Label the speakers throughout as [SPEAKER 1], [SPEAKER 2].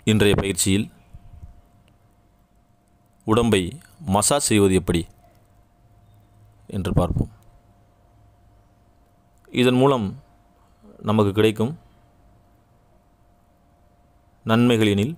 [SPEAKER 1] இன்றைய பயிற்சியில் உடம்பை மசாஜ் செய்வது எப்படி என்று பார்ப்போம் இதன் மூலம் நமக்கு கிடைக்கும் நன்மைகளினில்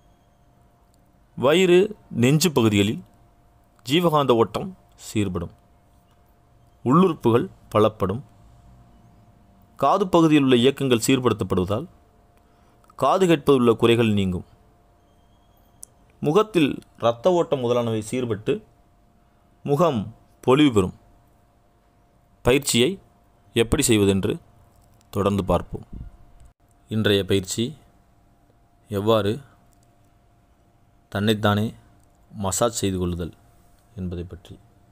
[SPEAKER 1] வயிறு நெஞ்சு பகுதிகளில் ஜீவகாந்த ஓட்டம் சீர்படும் உள்ளுறுப்புகள் பலப்படும் காது பகுதியில் உள்ள இயக்கங்கள் சீர்படுத்தப்படுவதால் காது கேட்பதில் உள்ள குறைகள் நீங்கும் முகத்தில் இரத்த ஓட்டம் முதலானவை சீர்பட்டு முகம் பொலிவு பெறும் பயிற்சியை எப்படி செய்வதென்று தொடர்ந்து பார்ப்போம் இன்றைய பயிற்சி எவ்வாறு தன்னைத்தானே மசாஜ் செய்து கொள்ளுதல் என்பதை பற்றி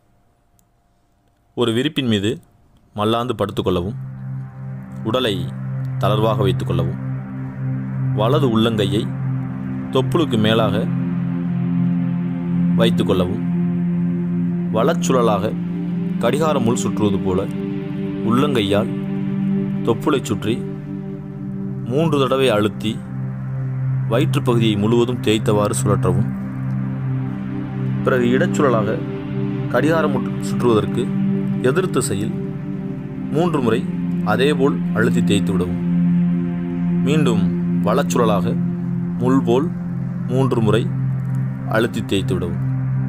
[SPEAKER 1] ஒரு விரிப்பின் மீது மல்லாந்து படுத்துக்கொள்ளவும் உடலை தளர்வாக வைத்துக்கொள்ளவும் வலது உள்ளங்கையை தொப்புளுக்கு மேலாக வைத்துக்கொள்ளவும் வலச்சுழலாக கடிகார முள் சுற்றுவது போல உள்ளங்கையால் தொப்புளை சுற்றி மூன்று தடவை அழுத்தி வயிற்றுப் பகுதியை முழுவதும் தேய்த்தவாறு சுழற்றவும் பிறகு இடச்சுழலாக கடிகாரம் முட்- சுற்றுவதற்கு எதிர் திசையில் மூன்று முறை அதேபோல் அழுத்தி தேய்த்து விடவும் மீண்டும் வலச்சுழலாக முள் போல் மூன்று முறை அழுத்தி தேய்த்து விடவும்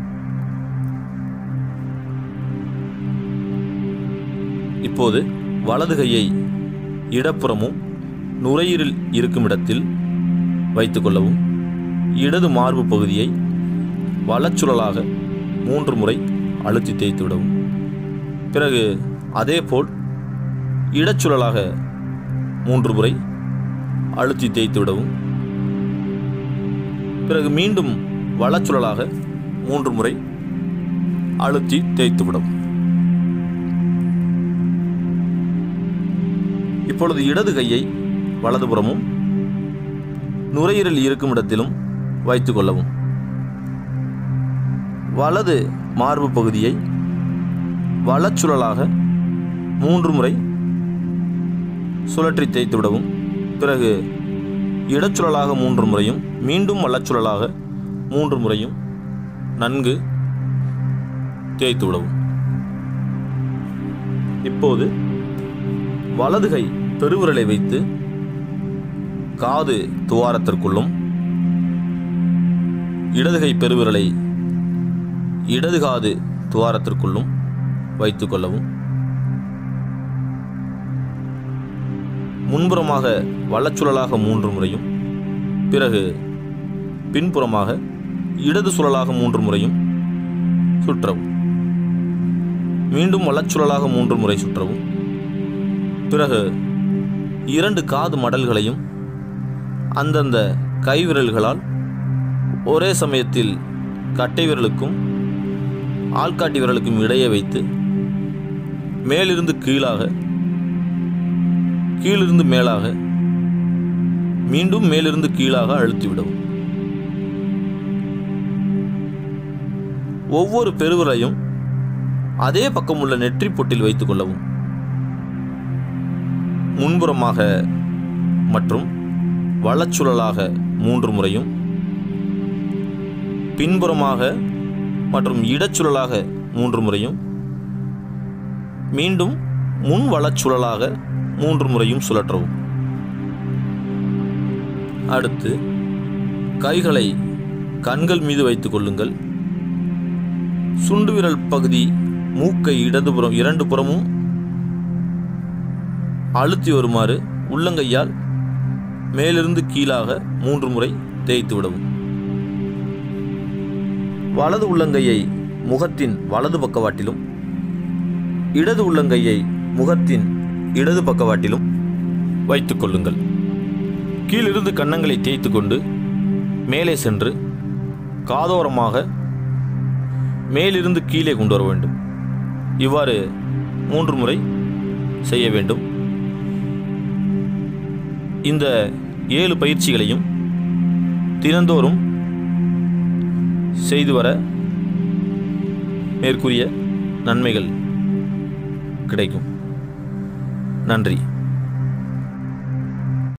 [SPEAKER 1] இப்போது வலது கையை இடப்புறமும் நுரையீரல் இருக்கும் இடத்தில் வைத்துக்கொள்ளவும் இடது மார்பு பகுதியை வலச்சுழலாக மூன்று முறை அழுத்தி தேய்த்து விடவும் பிறகு அதேபோல் இடச்சுழலாக மூன்று முறை அழுத்தி தேய்த்து விடவும் பிறகு மீண்டும் வலச்சுழலாக மூன்று முறை அழுத்தி தேய்த்து விடவும் இப்பொழுது இடது கையை வலதுபுறமும் நுரையீரல் இருக்கும் இடத்திலும் வைத்துக் கொள்ளவும் வலது மார்பு பகுதியை வலச்சுழலாக மூன்று முறை சுழற்றி தேய்த்து விடவும் பிறகு இடச்சுழலாக மூன்று முறையும் மீண்டும் வலச்சுழலாக மூன்று முறையும் நன்கு தேய்த்து விடவும் இப்போது வலது கை பெருவிரலை வைத்து காது துவாரத்திற்குள்ளும் இடது கை பெருவிரலை இடது காது துவாரத்திற்குள்ளும் வைத்துக் கொள்ளவும் முன்புறமாக வலச்சுழலாக மூன்று முறையும் பிறகு பின்புறமாக இடது சுழலாக மூன்று முறையும் சுற்றவும் மீண்டும் வலச்சுழலாக மூன்று முறை சுற்றவும் பிறகு இரண்டு காது மடல்களையும் அந்தந்த கைவிரல்களால் ஒரே சமயத்தில் கட்டை விரலுக்கும் ஆள்காட்டி விரலுக்கும் இடையே வைத்து மேலிருந்து கீழாக கீழிருந்து மேலாக மீண்டும் மேலிருந்து கீழாக அழுத்திவிடவும் ஒவ்வொரு பெருவிரலையும் அதே பக்கம் உள்ள நெற்றி பொட்டில் வைத்துக் கொள்ளவும் முன்புறமாக மற்றும் வலச்சுழலாக மூன்று முறையும் பின்புறமாக மற்றும் இடச்சுழலாக மூன்று முறையும் மீண்டும் முன் வலச்சுழலாக மூன்று முறையும் சுழற்றவும் அடுத்து கைகளை கண்கள் மீது வைத்துக் கொள்ளுங்கள் சுண்டு விரல் பகுதி மூக்கை இடதுபுறம் இரண்டு புறமும் அழுத்தி வருமாறு உள்ளங்கையால் மேலிருந்து கீழாக மூன்று முறை தேய்த்து விடவும் வலது உள்ளங்கையை முகத்தின் வலது பக்கவாட்டிலும் இடது உள்ளங்கையை முகத்தின் இடது பக்கவாட்டிலும் வைத்துக் கொள்ளுங்கள் கீழிருந்து கன்னங்களை தேய்த்து கொண்டு மேலே சென்று காதோரமாக மேலிருந்து கீழே கொண்டு வர வேண்டும் இவ்வாறு மூன்று முறை செய்ய வேண்டும் இந்த ஏழு பயிற்சிகளையும் தினந்தோறும் செய்து வர மேற்கூறிய நன்மைகள் கிடைக்கும் நன்றி